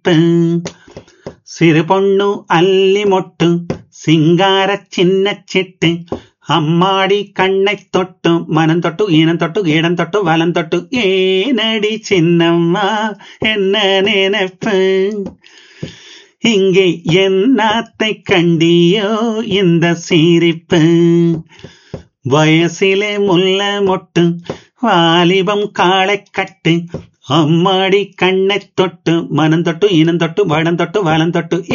சிறு பொண்ணு அல்லி மொட்டு சிங்கார சின்ன சிட்டு அம்மாடி கண்ணை தொட்டு மனம் தொட்டு ஈனம் தொட்டு இடம் தொட்டு வலம் தொட்டு ஏனடி சின்னம்மா என்ன நினைப்பு இங்கே என்னாத்தை கண்டியோ இந்த சிரிப்பு வயசிலே முல்ல மொட்டு வாலிபம் காளை கட்டு அம்மாடி கண்ணை தொட்டு மனம் தொட்டு இனம் தொட்டு வடம் தொட்டு வலம் தொட்டு